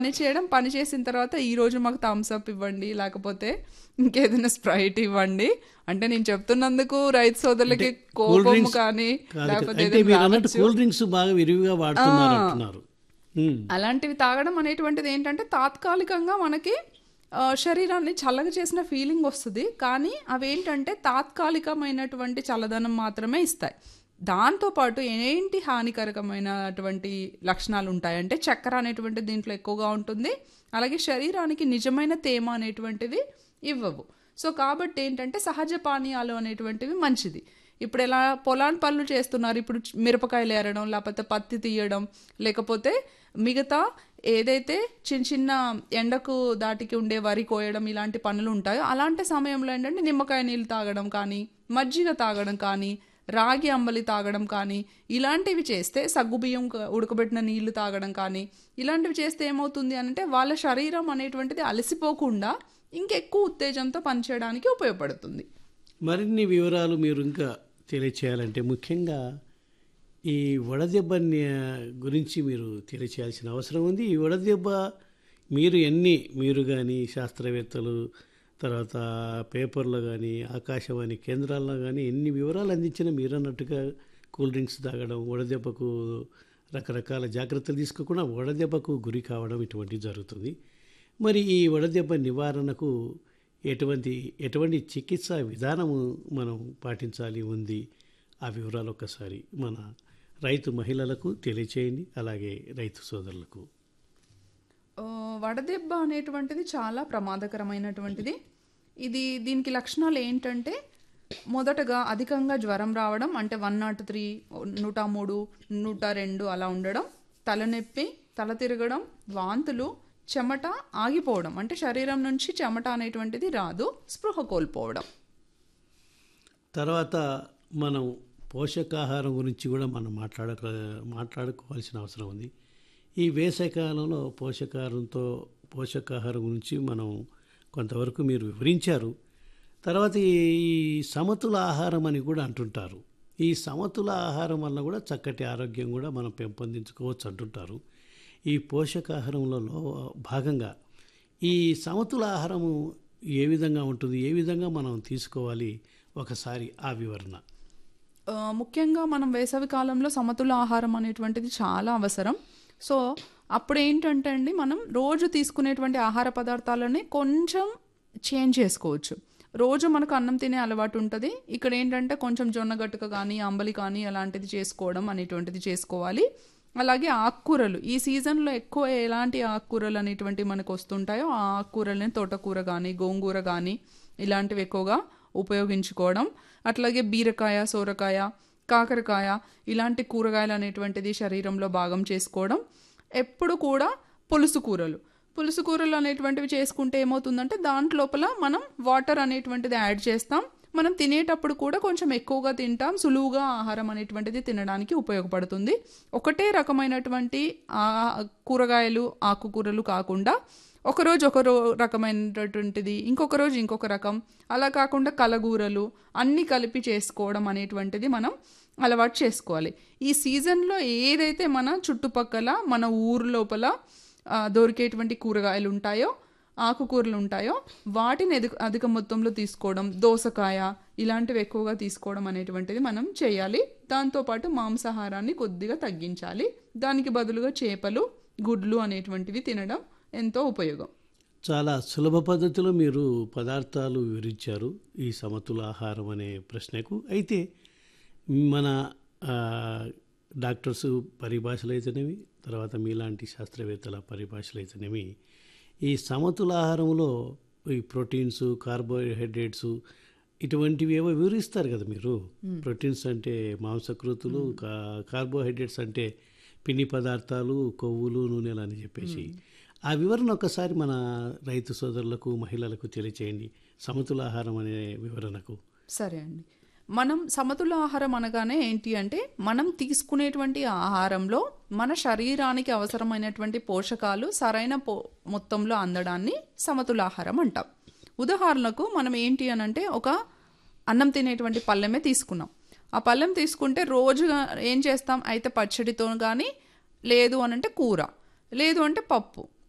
పని చేయడం పని చేసిన తర్వాత ఈ రోజు మాకు థమ్స్ అప్ ఇవ్వండి లేకపోతే ఇంకేదైనా స్ప్రైట్ ఇవ్వండి అంటే నేను చెప్తున్నందుకు రైతు సోదరులకి కూల్ కోపం డ్రింక్స్ కానీ కాదు లేకపోతే కదా. అంటే ఏదైనా మీరు అన్నట్టు రావచ్చు. కూల్ డ్రింక్స్ బాగా విరివిగా వాడుతున్నారు అంటున్నారు ఉమ్. అలాంటివి తాగడం అనేటువంటిది ఏంటంటే తాత్కాలికంగా మనకి ఆ, శరీరాన్ని చల్లగా చేసిన ఫీలింగ్ వస్తుంది కానీ అవేంటంటే తాత్కాలికమైనటువంటి చల్లదనం మాత్రమే ఇస్తాయి దాంతోపాటు ఏంటి హానికరకమైనటువంటి లక్షణాలు ఉంటాయంటే చక్కెర అనేటువంటిది దీంట్లో ఎక్కువగా ఉంటుంది అలాగే శరీరానికి నిజమైన తేమ అనేటువంటిది ఇవ్వవు సో కాబట్టి ఏంటంటే సహజ పానీయాలు అనేటువంటివి మంచిది ఇప్పుడు ఎలా పొలాన్ పనులు చేస్తున్నారు ఇప్పుడు చ్- మిరపకాయలు ఏరడం లేకపోతే పత్తి తీయడం లేకపోతే మిగతా ఏదైతే చిన్న చిన్న ఎండకు దాటికి ఉండే వరి కోయడం ఇలాంటి పనులు ఉంటాయో అలాంటి సమయంలో ఏంటంటే నిమ్మకాయ నీళ్ళు తాగడం కానీ మజ్జిగ తాగడం కానీ రాగి అంబలి తాగడం కానీ ఇలాంటివి చేస్తే సగ్గుబియ్యం క- ఉడకబెట్టిన నీళ్లు తాగడం కానీ ఇలాంటివి చేస్తే ఏమవుతుంది అంటే వాళ్ళ శరీరం అనేటువంటిది అలసిపోకుండా ఇంకెక్కువ ఉత్తేజంతో పనిచేయడానికి ఉపయోగపడుతుంది మరిన్ని వివరాలు మీరు ఇంకా తెలియచేయాలంటే ముఖ్యంగా ఈ వడదెబ్బ ని- గురించి మీరు తెలియచేయాల్సిన అవసరం ఉంది ఈ వడదెబ్బ మీరు ఎన్ని మీరు కానీ శాస్త్రవేత్తలు తర్వాత పేపర్లో కానీ ఆకాశవాణి కేంద్రాల్లో కానీ ఎన్ని వివరాలు అందించినా మీరు అన్నట్టుగా కూల్ డ్రింక్స్ తాగడం వడదెబ్బకు రకరకాల జాగ్రత్తలు తీసుకోకుండా వడదెబ్బకు గురి కావడం ఇటువంటివి జరుగుతుంది మరి ఈ వడదెబ్బ నివారణకు ఎటువంటి ఎటువంటి చికిత్సా విధానము మనం పాటించాలి ఉంది ఆ వివరాలు ఒక్కసారి మన రైతు మహిళలకు తెలియచేయండి అలాగే రైతు సోదరులకు ఆ, వడదెబ్బ అనేటువంటిది చాలా ప్రమాదకరమైనటువంటిది ఇది దీనికి లక్షణాలు ఏంటంటే మొదటగా అధికంగా జ్వరం రావడం అంటే వన్ నాట్ త్రీ నూట మూడు నూట రెండు అలా ఉండడం తలనొప్పి తల తిరగడం వాంతులు చెమట ఆగిపోవడం అంటే శరీరం నుంచి చెమట అనేటువంటిది రాదు స్పృహ కోల్పోవడం తర్వాత మనం పోషకాహారం గురించి కూడా మనం మాట్లాడక మాట్లాడుకోవాల్సిన అవసరం ఉంది ఈ వేసవికాలంలో పోషకాహారంతో పోషకాహారం గురించి మనం కొంతవరకు మీరు వివరించారు తర్వాత ఈ సమతుల ఆహారం అని కూడా అంటుంటారు ఈ సమతుల ఆహారం వల్ల కూడా చక్కటి ఆరోగ్యం కూడా మనం పెంపొందించుకోవచ్చు అంటుంటారు ఈ పోషకాహారంలో భాగంగా ఈ సమతుల ఆహారము ఏ విధంగా ఉంటుంది ఏ విధంగా మనం తీసుకోవాలి ఒకసారి ఆ వివరణ ఆ, ముఖ్యంగా మనం వేసవి కాలంలో సమతుల ఆహారం అనేటువంటిది చాలా అవసరం సో అప్పుడు ఏంటంటే అండి మనం రోజు తీసుకునేటువంటి ఆహార పదార్థాలని కొంచెం చేంజ్ చేసుకోవచ్చు రోజు మనకు అన్నం తినే అలవాటు ఉంటుంది ఇక్కడ ఏంటంటే కొంచెం జొన్న గట్టుక కానీ అంబలి కానీ అలాంటిది చేసుకోవడం అనేటువంటిది చేసుకోవాలి అలాగే ఆకుకూరలు ఈ సీజన్లో ఎక్కువ ఎలాంటి ఆకుకూరలు అనేటువంటివి మనకు వస్తుంటాయో ఆ ఆకుకూరలని తోటకూర కానీ గోంగూర కానీ ఇలాంటివి ఎక్కువగా ఉపయోగించుకోవడం అట్లాగే బీరకాయ సోరకాయ కాకరకాయ ఇలాంటి కూరగాయలు అనేటువంటిది శరీరంలో భాగం చేసుకోవడం ఎప్పుడు కూడా పులుసు కూరలు పులుసు కూరలు అనేటువంటివి చేసుకుంటే ఏమవుతుందంటే దాంట్లోపల మనం వాటర్ అనేటువంటిది యాడ్ చేస్తాం మనం తినేటప్పుడు కూడా కొంచెం ఎక్కువగా తింటాం సులువుగా ఆహారం అనేటువంటిది తినడానికి ఉపయోగపడుతుంది ఒకటే రకమైనటువంటి ఆ కూరగాయలు ఆకుకూరలు కాకుండా ఒకరోజు ఒక రో రకమైనటువంటిది ఇంకొక రోజు ఇంకొక రకం అలా కాకుండా కలగూరలు అన్నీ కలిపి చేసుకోవడం అనేటువంటిది మనం అలవాటు చేసుకోవాలి ఈ సీజన్లో ఏదైతే మన చుట్టుపక్కల మన ఊరు లోపల ఆ, దొరికేటువంటి కూరగాయలు ఉంటాయో ఆకుకూరలు ఉంటాయో వాటిని ఎదు అధిక మొత్తంలో తీసుకోవడం దోసకాయ ఇలాంటివి ఎక్కువగా తీసుకోవడం అనేటువంటిది మనం చేయాలి దాంతోపాటు మాంసాహారాన్ని కొద్దిగా తగ్గించాలి దానికి బదులుగా చేపలు గుడ్లు అనేటువంటివి తినడం ఎంతో ఉపయోగం చాలా సులభ పద్ధతిలో మీరు పదార్థాలు వివరించారు ఈ సమతుల ఆహారం అనే ప్రశ్నకు అయితే మన ఆ, డాక్టర్స్ పరిభాషలు అయితేనేమి తర్వాత మీలాంటి శాస్త్రవేత్తల పరిభాషలు అయితేనేమి ఈ సమతుల ఆహారంలో ఈ ప్రోటీన్స్ కార్బోహైడ్రేట్స్ ఇటువంటివి ఏవో వివరిస్తారు కదా మీరు ప్రోటీన్స్ అంటే మాంసకృతులు కా- కార్బోహైడ్రేట్స్ అంటే పిండి పదార్థాలు కొవ్వులు నూనెలు అని చెప్పేసి ఆ వివరణ ఒకసారి మన రైతు సోదరులకు మహిళలకు తెలియచేయండి సమతుల ఆహారం అనే వివరణకు సరే అండి మనం సమతుల ఆహారం అనగానే ఏంటి అంటే మనం తీసుకునేటువంటి ఆహారంలో మన శరీరానికి అవసరమైనటువంటి పోషకాలు సరైన పో మొత్తంలో అందడాన్ని సమతుల ఆహారం అంటాం ఉదాహరణకు మనం ఏంటి అని అంటే ఒక అన్నం తినేటువంటి పళ్ళెమే తీసుకున్నాం ఆ పళ్ళెం తీసుకుంటే రోజుగా ఏం చేస్తాం అయితే పచ్చడితో కానీ లేదు అని అంటే కూర లేదు అంటే పప్పు